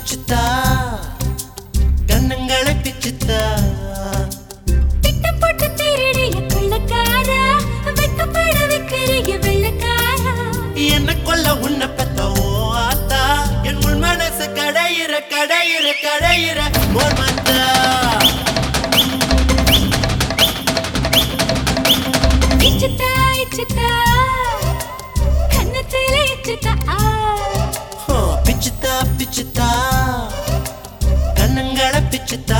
பிச்சுத்தா கண்ணங்களை பிச்சுத்தா திட்டம் போட்டு திருடிய கொள்ளக்காரா வெக்கப்பட வைக்கிறிய வெள்ளக்காரா என்ன கொல்ல உன்னை பெத்த ஓ ஆத்தா என் உள் மனசு கடையிற கடையிற கடையிற மோர் மந்தா இச்சுத்தா இச்சுத்தா கண்ணத்தில இச்சுத்தா ஆ ஹோ, பிச்சுத்தா பிச்சுத்தா கண்ணங்களை பிச்சுத்தா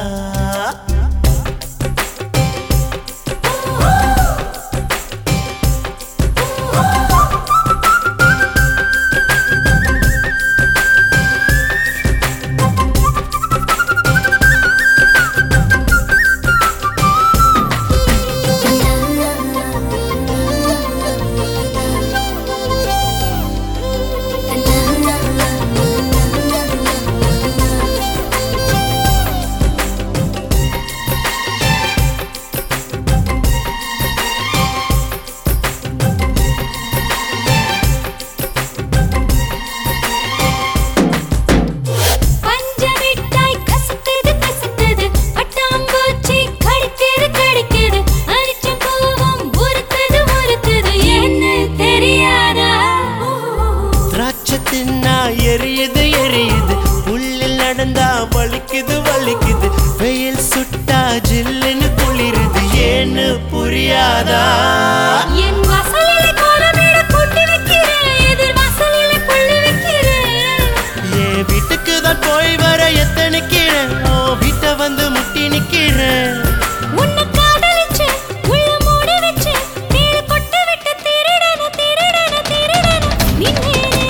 பஞ்சமிட்டாய் கசக்குது கசக்குது பட்டாம்பூச்சி கடிக்குது கடிக்குது அரிச்சம் பூவும் உருக்குது உருக்குது என்ன தெரியாதா திராட்சை தின்னா எரியுது எரியுது புல்லில் நடந்தா வலிக்குது வலிக்குது வெயில் சுட்டா ஜில்லுன்னு குளிருது ஏன்னு புரியாதா என் வாசலில கோலமேட கொண்டு வைக்கிறேன் எதிர் வாசலில புள்ளி வைக்கிறேன் என் வீட்டுக்கு தான் போய் வர எத்தனைக்கிறேன் ஓ வீட்டை வந்து முட்டி நிக்கிறேன் உன்னை காதலிச்சு உள்ள மூடி வச்சு நீரு கொட்டு விட்டு திருடன திருடன திருடன நின்னேனே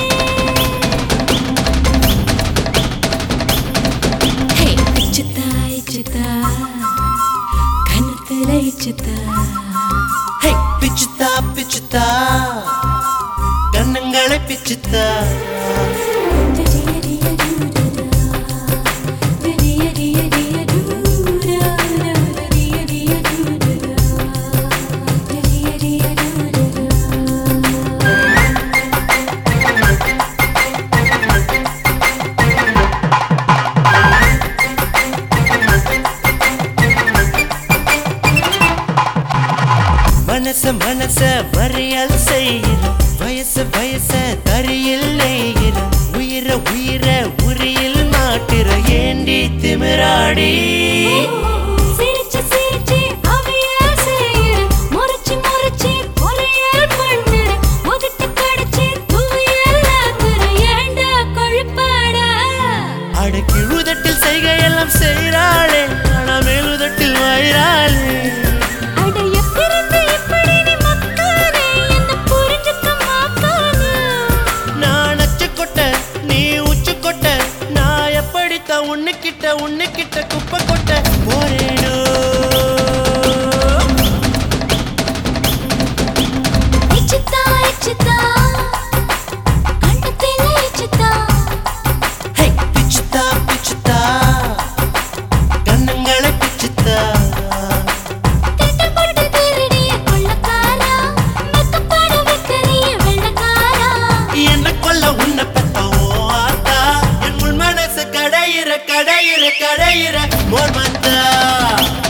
ஹே இச்சுத்தா இச்சுத்தா கண்ணத்துல இச்சுத்தா ஹே பிச்சுத்தா பிச்சுத்தா கண்ணங்களை பிச்சுத்தா மனச மனச மறியல் செய்கிற வயசு வயச தரியில் நெய்கிற உயிர உயிர உரியில் மாட்டுற ஏண்டி திமிராடி சிரிச்சு சிரிச்சு அவையால் செய்யுற முறைச்சு முறைச்சு பொறையால் பண்ணுற முகட்டு கடிச்சு துவையால் ஆக்குற ஏண்டா கொழுப்பாடா அடக்கி உதட்டில் செய்கையெல்லாம் செய்கிறாளே ஆனா மேலுதட்டில் வயிறாளே அட எப்பிருந்து எப்படி நீ மக்கானே என்ன புரிஞ்சுக்க மாக்கானே நான் அச்சு கொட்ட நீ உச்சு கொட்ட நான் எப்படித்தான் உன்னுக்கிட்ட உன்னுக்கிட்ட குப்பை கொட்ட போறேனோ இச்சுத்தா இச்சுத்தா கண்ணத்தில இச்சுத்தா ஹே பிச்சுத்தா பிச்சுத்தா கண்ணங்களை பிச்சுத்தா திட்டம் போட்டு திருடிய கொள்ளக்காரா மெக்கப்பட வைக்கிறிய வெள்ளக்காரா என்ன கொல்ல உன்னை பெத்த ஓ ஆத்தா என் உள் மனசு கடையிற கடையிற கடையிற மோர் மந்தா